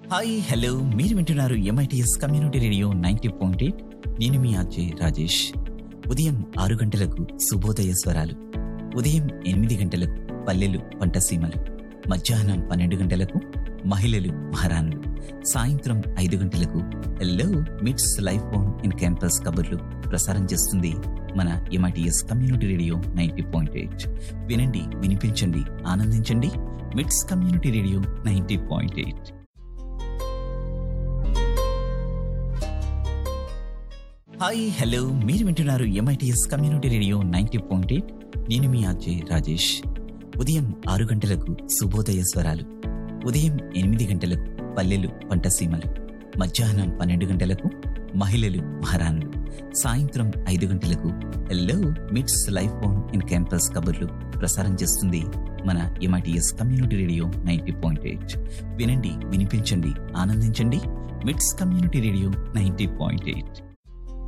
hi hello మీరు వింటున్నారు MITS community radio ninety point eight నేను మీ ఆర్జే రాజేష్ ఉదయం ఆరు గంటలకు శుభోదయ స్వరాలు ఉదయం ఎనిమిది గంటలకు పల్లెలు పంటసీమలు మధ్యాహ్నం పన్నెండు గంటలకు మహిళలు మహారాణులు సాయంత్రం ఐదు గంటలకు హలో మిట్స్ లైఫ్ ఫోన్ ఇన్ క్యాంపస్ కబుర్లు ప్రసారం చేస్తుంది మన MITS community radio ninety point eight వినండి వినిపించండి ఆనందించండి MITS community radio ninety point eight hi hello మీరు వింటున్నారు MITS community radio ninety point eight నేను మీ ఆర్జే రాజేష్ ఉదయం ఆరు గంటలకు శుభోదయ స్వరాలు ఉదయం ఎనిమిది గంటలకు పల్లెలు పంటసీమలు మధ్యాహ్నం పన్నెండు గంటలకు మహిళలు మహారాణులు సాయంత్రం ఐదు గంటలకు హలో మిట్స్ లైఫ్ ఫోన్ ఇన్ క్యాంపస్ కబుర్లు ప్రసారం చేస్తుంది మన MITS community radio ninety point eight వినండి వినిపించండి ఆనందించండి MITS community radio ninety point eight